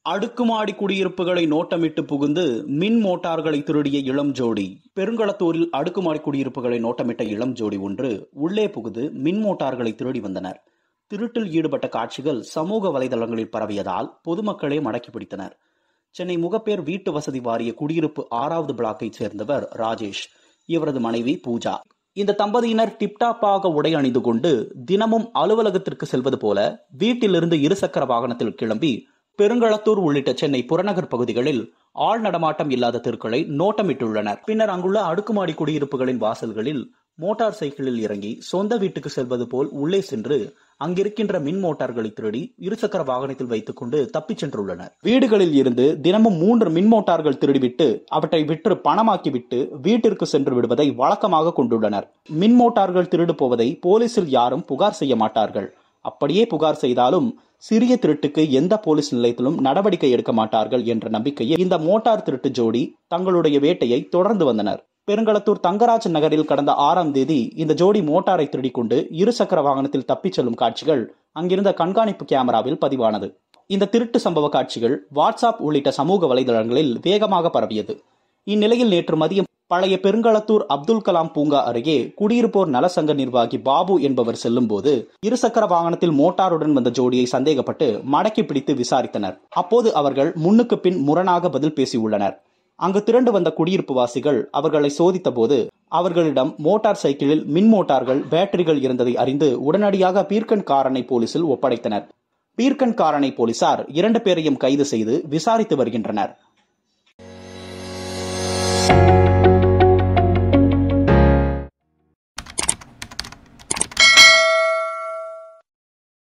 அடுக்குமாடி குடியிருப்புகளை நோட்டமிட்டு புகுந்து மின் மோட்டார்களை திருடிய இளம் ஜோடி பெருங்களத்தூரில் அடுக்குமாடி குடியிருப்புகளை நோட்டமிட்ட இளம் ஜோடி ஒன்று உள்ளே புகுந்து மின் மோட்டார்களை திருடி வந்தனர் திருட்டில் ஈடுபட்ட காட்சிகள் சமூக வலைதளங்களில் பரவியதால் பொதுமக்களே மடக்கி பிடித்தனர் சென்னை முகப்பேர் வீட்டு வசதி வாரிய குடியிருப்பு ஆறாவது பிளாக்கைச் சேர்ந்தவர் ராஜேஷ் இவரது மனைவி பூஜா இந்த தம்பதியினர் டிப்டாப்பாக உடை அணிந்து கொண்டு தினமும் அலுவலகத்திற்கு செல்வது போல வீட்டிலிருந்து இருசக்கர வாகனத்தில் கிளம்பி பெருங்களத்தூர் உள்ளிட்ட சென்னை புறநகர் பகுதிகளில் ஆள் நடமாட்டம் இல்லாத தெருக்களை நோட்டமிட்டுள்ளனர் பின்னர் அங்குள்ள அடுக்குமாடி குடியிருப்புகளின் வாசல்களில் மோட்டார் சைக்கிளில் இறங்கி சொந்த வீட்டுக்கு செல்வது போல் உள்ளே சென்று அங்கிருக்கின்ற மின் மோட்டார்களை திருடி இருசக்கர வாகனத்தில் வைத்துக் கொண்டு தப்பிச் சென்றுள்ளனர் வீடுகளில் இருந்து தினமும் மூன்று மின் மோட்டார்கள் திருடிவிட்டு அவற்றை விற்று பணமாக்கிவிட்டு வீட்டிற்கு சென்று விடுவதை வழக்கமாக கொண்டுள்ளனர் மின் மோட்டார்கள் திருடு போவதை போலீசில் யாரும் புகார் செய்ய மாட்டார்கள் அப்படியே புகார் செய்தாலும் சிறிய திருட்டுக்கு எந்த போலீஸ் நிலையத்திலும் நடவடிக்கை எடுக்க மாட்டார்கள் என்ற நம்பிக்கையில் இந்த மோட்டார் திருட்டு ஜோடி தங்களுடைய வேட்டையை தொடர்ந்து வந்தனர் பெருங்களத்தூர் தங்கராஜ் நகரில் கடந்த ஆறாம் தேதி இந்த ஜோடி மோட்டாரை திருடிக் கொண்டு இருசக்கர வாகனத்தில் தப்பிச் செல்லும் காட்சிகள் அங்கிருந்த கண்காணிப்பு கேமராவில் பதிவானது இந்த திருட்டு சம்பவ காட்சிகள் வாட்ஸ்அப் உள்ளிட்ட சமூக வலைதளங்களில் வேகமாக பரவியது இந்நிலையில் நேற்று மதியம் பழைய பெருங்களத்தூர் அப்துல் கலாம் பூங்கா அருகே குடியிருப்போர் நலசங்க நிர்வாகி பாபு என்பவர் செல்லும்போது இருசக்கர வாகனத்தில் மோட்டாருடன் வந்த ஜோடியை சந்தேகப்பட்டு மடக்கி பிடித்து விசாரித்தனர் அப்போது அவர்கள் முன்னுக்கு பின் முரணாக பதில் பேசியுள்ளனர் அங்கு திரண்டு வந்த குடியிருப்பு வாசிகள் அவர்களை சோதித்த போது அவர்களிடம் மோட்டார் சைக்கிளில் மின் மோட்டார்கள் பேட்டரிகள் இருந்ததை அறிந்து உடனடியாக பீர்க்கன் காரணை போலீசில் ஒப்படைத்தனர் பீர்க்கன் காரணை போலீசார் இரண்டு பேரையும் கைது செய்து விசாரித்து வருகின்றனர்